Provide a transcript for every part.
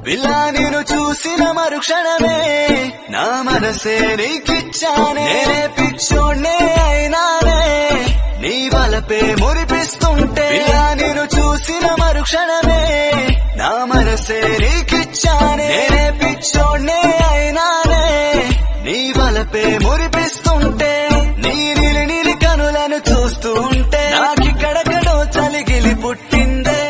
పిల్లా నేను చూసిన మరుక్షణమే నా మనసే నీకిచ్చానే నేనే పిచ్చోడ్నే అయినానే నీ వలపే మురిపిస్తుంటే పిల్లా నేను చూసిన మరుక్షణమే నా మనసే నీకిచ్చానే నేనే పిచ్చోడ్నే అయినానే నీ వలపే మురిపిస్తుంటే నీ నీలి నీలి కనులను చూస్తూ ఉంటే నాకిక్కడెక్కడో చలిగిలి పుట్టిందే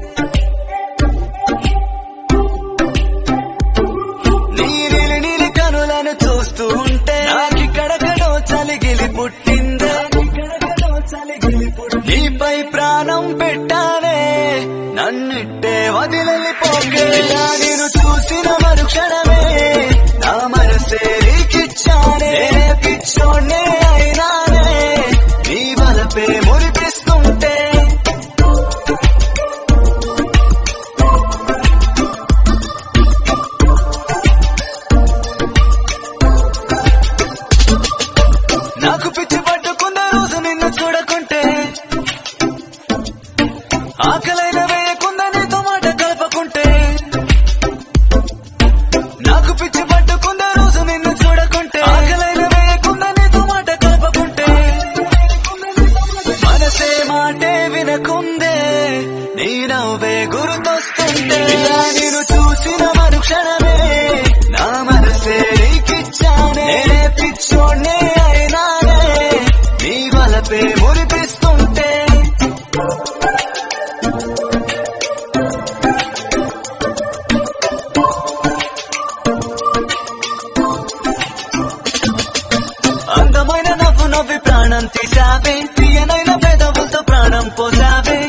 నీలి నీలి కనులను చూస్తూ ఉంటే నాకిక్కడెక్కడో చలిగిలి పుట్టిందే నీపై ప్రాణం పెట్టానే నన్నిట్టే వదిలిపోకే నేను చూసిన మరుక్షణమే నా మనసే నీకిచ్చానే నేనే పిచ్చోడ్నే అయినానే నీ వలపే మురిపిస్తుంటే నాకు పిచ్చి పట్టుకున్న రోజు నిన్ను చూడకుంటే ఆకలైన వేయకుండా నీతో మాట కలపకుంటే నాకు పిచ్చి పట్టుకున్న రోజు నిన్ను చూడకుంటే ఆకలైన వేయకుండా నీతో మాట కలపకుంటే మనసే మాటే వినకుందే నీ నవ్వే గుర్తొస్తుంటే ఇలా నేను చూసిన మరుక్షణమే నా మనసే నీకిచ్చానే నేనే పిచ్చోడ్నే అయినానే నీ వలపే మురిపిస్తుంటే అందమైన నవ్వు నవ్వి ప్రాణం తీసావే తీయనైన పెదవులతో ప్రాణం పోసావే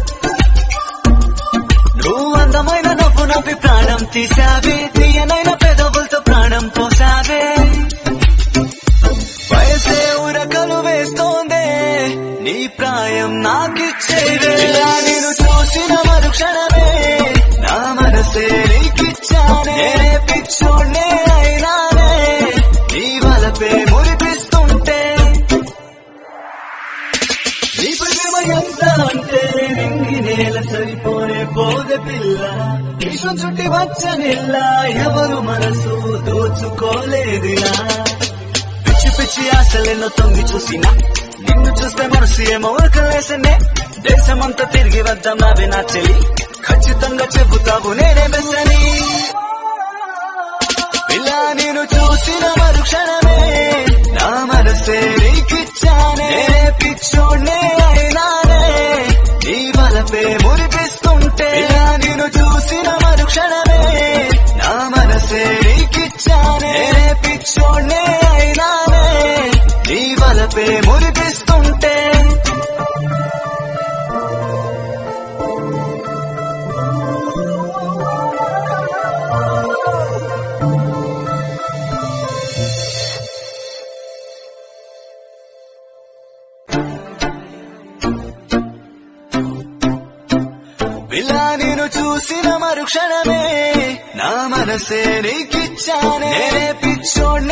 నువ్వు అందమైన నవ్వు నవ్వి ప్రాణం తీసావే తీయనైన పెదవులతో ప్రాణం పోసావే వయసే ఉరకలు వేస్తోందే నీ ప్రాయం నాకిచ్చేవే ఇలా నేను చూసిన మరుక్షణమే నా మనసే నీకిచ్చానే నేనే పిచ్చోడ్నే అయినానే నీ వలపే మురిపిస్తుంటే నీ ప్రేమ ఎంత అంటే రింగి నేల సరిపోనే పోదె పిల్ల విశ్వం చుట్టి వచ్చనిల్ల ఎవరు మనసు దోచుకోలేదులా పిచ్చి పిచ్చి ఆశలెన్నో తొంగి చూసినా నిన్ను చూస్తే మనసు ఏమో ఉరకలేసనే దేశమంతా తిరిగి వద్దాం నావే నా చెల్లి ఖచ్చితంగా చెబుతావు నేనే బెస్సని ఇలా నేను చూసిన మరుక్షణమే నా మనసే నీకిచ్చానే నేనే పిచ్చోడ్నే అయినానే నీ వలపే మురిపిస్తుంటే ఇలా నేను చూసిన మరుక్షణమే నా మనసే నీకిచ్చానే నేనే పిచ్చోడ్నే అయినానే నీ వలపే మురిపిస్తుంటే ఇలా నేను చూసిన మరుక్షణమే నా మనసే నీకిచ్చానే నేనే పిచ్చోడ్నే